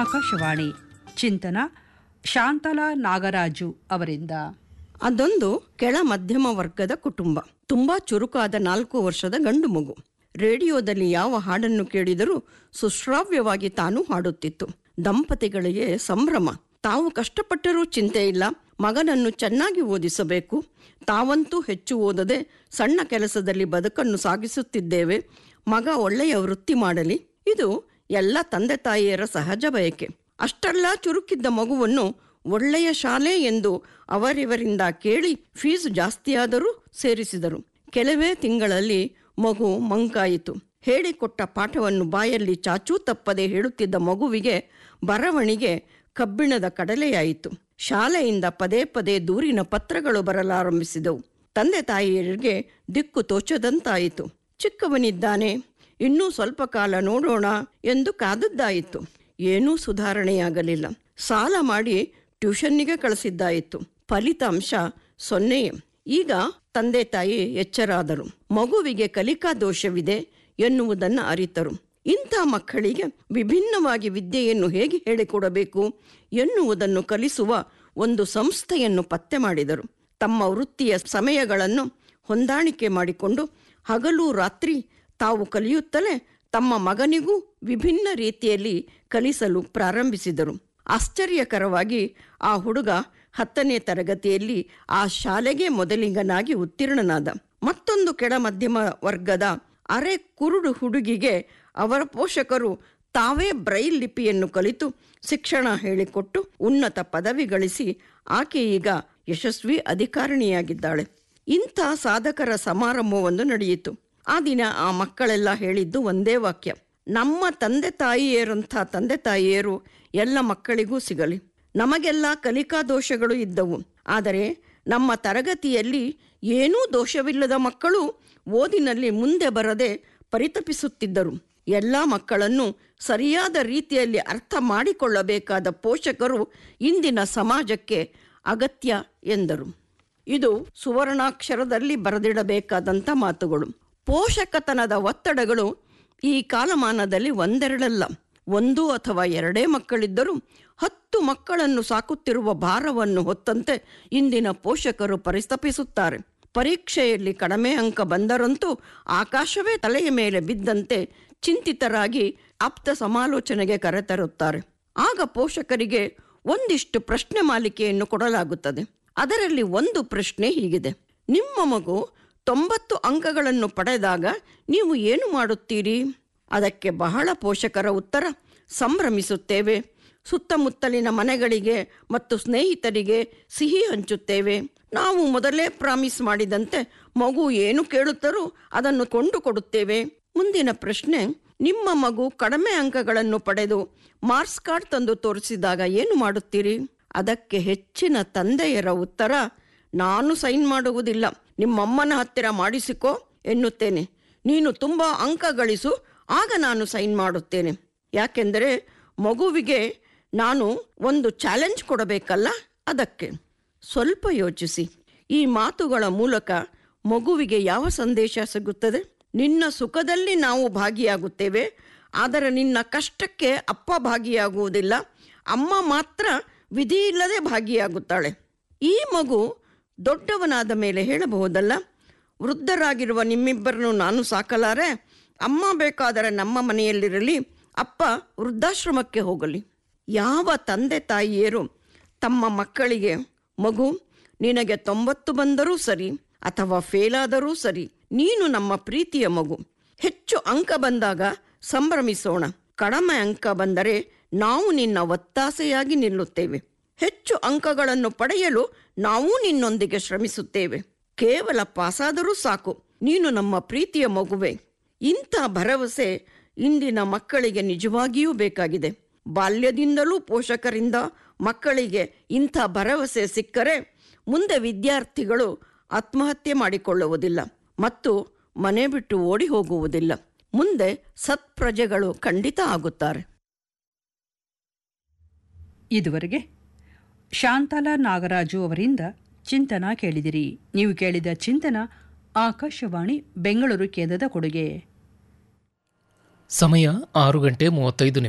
ಆಕಾಶವಾಣಿ ಚಿಂತನ ಶಾಂತಲಾ ನಾಗರಾಜು ಅವರಿಂದ ಅದೊಂದು ಕೆಳ ಮಧ್ಯಮ ವರ್ಗದ ಕುಟುಂಬ ತುಂಬಾ ಚುರುಕಾದ ನಾಲ್ಕು ವರ್ಷದ ಗಂಡು ಮಗು ರೇಡಿಯೋದಲ್ಲಿ ಯಾವ ಹಾಡನ್ನು ಕೇಳಿದರೂ ಸುಶ್ರಾವ್ಯವಾಗಿ ತಾನು ಹಾಡುತ್ತಿತ್ತು ದಂಪತಿಗಳಿಗೆ ಸಂಭ್ರಮ ತಾವು ಕಷ್ಟಪಟ್ಟರೂ ಚಿಂತೆ ಇಲ್ಲ ಮಗನನ್ನು ಚೆನ್ನಾಗಿ ಓದಿಸಬೇಕು ತಾವಂತೂ ಹೆಚ್ಚು ಓದದೆ ಸಣ್ಣ ಕೆಲಸದಲ್ಲಿ ಬದುಕನ್ನು ಸಾಗಿಸುತ್ತಿದ್ದೇವೆ ಮಗ ಒಳ್ಳೆಯ ವೃತ್ತಿ ಮಾಡಲಿ ಇದು ಎಲ್ಲ ತಂದೆ ತಾಯಿಯರ ಸಹಜ ಬಯಕೆ ಅಷ್ಟೆಲ್ಲ ಚುರುಕಿದ್ದ ಮಗುವನ್ನು ಒಳ್ಳೆಯ ಶಾಲೆ ಎಂದು ಅವರಿವರಿಂದ ಕೇಳಿ ಫೀಸು ಜಾಸ್ತಿಯಾದರೂ ಸೇರಿಸಿದರು ಕೆಲವೇ ತಿಂಗಳಲ್ಲಿ ಮಗು ಮಂಕಾಯಿತು ಹೇಳಿಕೊಟ್ಟ ಪಾಠವನ್ನು ಬಾಯಲ್ಲಿ ಚಾಚೂ ತಪ್ಪದೆ ಹೇಳುತ್ತಿದ್ದ ಮಗುವಿಗೆ ಬರವಣಿಗೆ ಕಬ್ಬಿಣದ ಕಡಲೆಯಾಯಿತು ಶಾಲೆಯಿಂದ ಪದೇ ಪದೇ ದೂರಿನ ಪತ್ರಗಳು ಬರಲಾರಂಭಿಸಿದವು ತಂದೆ ತಾಯಿಯರಿಗೆ ದಿಕ್ಕು ತೋಚದಂತಾಯಿತು ಚಿಕ್ಕವನಿದ್ದಾನೆ ಇನ್ನೂ ಸ್ವಲ್ಪ ಕಾಲ ನೋಡೋಣ ಎಂದು ಕಾದದ್ದಾಯಿತು ಏನೂ ಸುಧಾರಣೆಯಾಗಲಿಲ್ಲ ಸಾಲ ಮಾಡಿ ಟ್ಯೂಷನ್ನಿಗೆ ಕಳಿಸಿದ್ದಾಯಿತು ಫಲಿತಾಂಶ ಸೊನ್ನೆಯೇ ಈಗ ತಂದೆ ತಾಯಿ ಎಚ್ಚರಾದರು ಮಗುವಿಗೆ ಕಲಿಕಾ ದೋಷವಿದೆ ಎನ್ನುವುದನ್ನು ಅರಿತರು ಇಂಥ ಮಕ್ಕಳಿಗೆ ವಿಭಿನ್ನವಾಗಿ ವಿದ್ಯೆಯನ್ನು ಹೇಗೆ ಹೇಳಿಕೊಡಬೇಕು ಎನ್ನುವುದನ್ನು ಕಲಿಸುವ ಒಂದು ಸಂಸ್ಥೆಯನ್ನು ಪತ್ತೆ ಮಾಡಿದರು ತಮ್ಮ ವೃತ್ತಿಯ ಸಮಯಗಳನ್ನು ಹೊಂದಾಣಿಕೆ ಮಾಡಿಕೊಂಡು ಹಗಲು ರಾತ್ರಿ ತಾವು ಕಲಿಯುತ್ತಲೇ ತಮ್ಮ ಮಗನಿಗೂ ವಿಭಿನ್ನ ರೀತಿಯಲ್ಲಿ ಕಲಿಸಲು ಪ್ರಾರಂಭಿಸಿದರು ಆಶ್ಚರ್ಯಕರವಾಗಿ ಆ ಹುಡುಗ ಹತ್ತನೇ ತರಗತಿಯಲ್ಲಿ ಆ ಶಾಲೆಗೆ ಮೊದಲಿಗನಾಗಿ ಉತ್ತೀರ್ಣನಾದ ಮತ್ತೊಂದು ಕೆಳ ಮಧ್ಯಮ ವರ್ಗದ ಅರೆ ಕುರುಡು ಹುಡುಗಿಗೆ ಅವರ ಪೋಷಕರು ತಾವೇ ಬ್ರೈಲ್ ಲಿಪಿಯನ್ನು ಕಲಿತು ಶಿಕ್ಷಣ ಹೇಳಿಕೊಟ್ಟು ಉನ್ನತ ಪದವಿ ಗಳಿಸಿ ಆಕೆ ಈಗ ಯಶಸ್ವಿ ಅಧಿಕಾರಿಣಿಯಾಗಿದ್ದಾಳೆ ಇಂಥ ಸಾಧಕರ ಸಮಾರಂಭವೊಂದು ನಡೆಯಿತು ಆ ದಿನ ಆ ಮಕ್ಕಳೆಲ್ಲ ಹೇಳಿದ್ದು ಒಂದೇ ವಾಕ್ಯ ನಮ್ಮ ತಂದೆ ತಾಯಿಯರಂಥ ತಂದೆ ತಾಯಿಯರು ಎಲ್ಲ ಮಕ್ಕಳಿಗೂ ಸಿಗಲಿ ನಮಗೆಲ್ಲ ಕಲಿಕಾ ದೋಷಗಳು ಇದ್ದವು ಆದರೆ ನಮ್ಮ ತರಗತಿಯಲ್ಲಿ ಏನೂ ದೋಷವಿಲ್ಲದ ಮಕ್ಕಳು ಓದಿನಲ್ಲಿ ಮುಂದೆ ಬರದೆ ಪರಿತಪಿಸುತ್ತಿದ್ದರು ಎಲ್ಲ ಮಕ್ಕಳನ್ನು ಸರಿಯಾದ ರೀತಿಯಲ್ಲಿ ಅರ್ಥ ಮಾಡಿಕೊಳ್ಳಬೇಕಾದ ಪೋಷಕರು ಇಂದಿನ ಸಮಾಜಕ್ಕೆ ಅಗತ್ಯ ಎಂದರು ಇದು ಸುವರ್ಣಾಕ್ಷರದಲ್ಲಿ ಬರೆದಿಡಬೇಕಾದಂಥ ಮಾತುಗಳು ಪೋಷಕತನದ ಒತ್ತಡಗಳು ಈ ಕಾಲಮಾನದಲ್ಲಿ ಒಂದೆರಡಲ್ಲ ಒಂದು ಅಥವಾ ಎರಡೇ ಮಕ್ಕಳಿದ್ದರೂ ಹತ್ತು ಮಕ್ಕಳನ್ನು ಸಾಕುತ್ತಿರುವ ಭಾರವನ್ನು ಹೊತ್ತಂತೆ ಇಂದಿನ ಪೋಷಕರು ಪರಿತಪಿಸುತ್ತಾರೆ ಪರೀಕ್ಷೆಯಲ್ಲಿ ಕಡಿಮೆ ಅಂಕ ಬಂದರಂತೂ ಆಕಾಶವೇ ತಲೆಯ ಮೇಲೆ ಬಿದ್ದಂತೆ ಚಿಂತಿತರಾಗಿ ಆಪ್ತ ಸಮಾಲೋಚನೆಗೆ ಕರೆತರುತ್ತಾರೆ ಆಗ ಪೋಷಕರಿಗೆ ಒಂದಿಷ್ಟು ಪ್ರಶ್ನೆ ಮಾಲಿಕೆಯನ್ನು ಕೊಡಲಾಗುತ್ತದೆ ಅದರಲ್ಲಿ ಒಂದು ಪ್ರಶ್ನೆ ಹೀಗಿದೆ ನಿಮ್ಮ ಮಗು ತೊಂಬತ್ತು ಅಂಕಗಳನ್ನು ಪಡೆದಾಗ ನೀವು ಏನು ಮಾಡುತ್ತೀರಿ ಅದಕ್ಕೆ ಬಹಳ ಪೋಷಕರ ಉತ್ತರ ಸಂಭ್ರಮಿಸುತ್ತೇವೆ ಸುತ್ತಮುತ್ತಲಿನ ಮನೆಗಳಿಗೆ ಮತ್ತು ಸ್ನೇಹಿತರಿಗೆ ಸಿಹಿ ಹಂಚುತ್ತೇವೆ ನಾವು ಮೊದಲೇ ಪ್ರಾಮಿಸ್ ಮಾಡಿದಂತೆ ಮಗು ಏನು ಕೇಳುತ್ತಾರೋ ಅದನ್ನು ಕೊಂಡು ಕೊಡುತ್ತೇವೆ ಮುಂದಿನ ಪ್ರಶ್ನೆ ನಿಮ್ಮ ಮಗು ಕಡಿಮೆ ಅಂಕಗಳನ್ನು ಪಡೆದು ಮಾರ್ಕ್ಸ್ ಕಾರ್ಡ್ ತಂದು ತೋರಿಸಿದಾಗ ಏನು ಮಾಡುತ್ತೀರಿ ಅದಕ್ಕೆ ಹೆಚ್ಚಿನ ತಂದೆಯರ ಉತ್ತರ ನಾನು ಸೈನ್ ಮಾಡುವುದಿಲ್ಲ ನಿಮ್ಮಮ್ಮನ ಹತ್ತಿರ ಮಾಡಿಸಿಕೋ ಎನ್ನುತ್ತೇನೆ ನೀನು ತುಂಬ ಅಂಕ ಗಳಿಸು ಆಗ ನಾನು ಸೈನ್ ಮಾಡುತ್ತೇನೆ ಯಾಕೆಂದರೆ ಮಗುವಿಗೆ ನಾನು ಒಂದು ಚಾಲೆಂಜ್ ಕೊಡಬೇಕಲ್ಲ ಅದಕ್ಕೆ ಸ್ವಲ್ಪ ಯೋಚಿಸಿ ಈ ಮಾತುಗಳ ಮೂಲಕ ಮಗುವಿಗೆ ಯಾವ ಸಂದೇಶ ಸಿಗುತ್ತದೆ ನಿನ್ನ ಸುಖದಲ್ಲಿ ನಾವು ಭಾಗಿಯಾಗುತ್ತೇವೆ ಆದರೆ ನಿನ್ನ ಕಷ್ಟಕ್ಕೆ ಅಪ್ಪ ಭಾಗಿಯಾಗುವುದಿಲ್ಲ ಅಮ್ಮ ಮಾತ್ರ ವಿಧಿಯಿಲ್ಲದೆ ಭಾಗಿಯಾಗುತ್ತಾಳೆ ಈ ಮಗು ದೊಡ್ಡವನಾದ ಮೇಲೆ ಹೇಳಬಹುದಲ್ಲ ವೃದ್ಧರಾಗಿರುವ ನಿಮ್ಮಿಬ್ಬರನ್ನು ನಾನು ಸಾಕಲಾರೆ ಅಮ್ಮ ಬೇಕಾದರೆ ನಮ್ಮ ಮನೆಯಲ್ಲಿರಲಿ ಅಪ್ಪ ವೃದ್ಧಾಶ್ರಮಕ್ಕೆ ಹೋಗಲಿ ಯಾವ ತಂದೆ ತಾಯಿಯರು ತಮ್ಮ ಮಕ್ಕಳಿಗೆ ಮಗು ನಿನಗೆ ತೊಂಬತ್ತು ಬಂದರೂ ಸರಿ ಅಥವಾ ಫೇಲಾದರೂ ಸರಿ ನೀನು ನಮ್ಮ ಪ್ರೀತಿಯ ಮಗು ಹೆಚ್ಚು ಅಂಕ ಬಂದಾಗ ಸಂಭ್ರಮಿಸೋಣ ಕಡಿಮೆ ಅಂಕ ಬಂದರೆ ನಾವು ನಿನ್ನ ಒತ್ತಾಸೆಯಾಗಿ ನಿಲ್ಲುತ್ತೇವೆ ಹೆಚ್ಚು ಅಂಕಗಳನ್ನು ಪಡೆಯಲು ನಾವು ನಿನ್ನೊಂದಿಗೆ ಶ್ರಮಿಸುತ್ತೇವೆ ಕೇವಲ ಪಾಸಾದರೂ ಸಾಕು ನೀನು ನಮ್ಮ ಪ್ರೀತಿಯ ಮಗುವೆ ಇಂಥ ಭರವಸೆ ಇಂದಿನ ಮಕ್ಕಳಿಗೆ ನಿಜವಾಗಿಯೂ ಬೇಕಾಗಿದೆ ಬಾಲ್ಯದಿಂದಲೂ ಪೋಷಕರಿಂದ ಮಕ್ಕಳಿಗೆ ಇಂಥ ಭರವಸೆ ಸಿಕ್ಕರೆ ಮುಂದೆ ವಿದ್ಯಾರ್ಥಿಗಳು ಆತ್ಮಹತ್ಯೆ ಮಾಡಿಕೊಳ್ಳುವುದಿಲ್ಲ ಮತ್ತು ಮನೆ ಬಿಟ್ಟು ಓಡಿ ಹೋಗುವುದಿಲ್ಲ ಮುಂದೆ ಸತ್ಪ್ರಜೆಗಳು ಖಂಡಿತ ಆಗುತ್ತಾರೆ ಇದುವರೆಗೆ ಶಾಂತಲಾ ನಾಗರಾಜು ಅವರಿಂದ ಚಿಂತನ ಕೇಳಿದಿರಿ ನೀವು ಕೇಳಿದ ಚಿಂತನ ಆಕಾಶವಾಣಿ ಬೆಂಗಳೂರು ಕೇಂದ್ರದ ಕೊಡುಗೆ ಸಮಯ ಆರು ಗಂಟೆ ಮೂವತ್ತೈದು ನಿಮಿಷ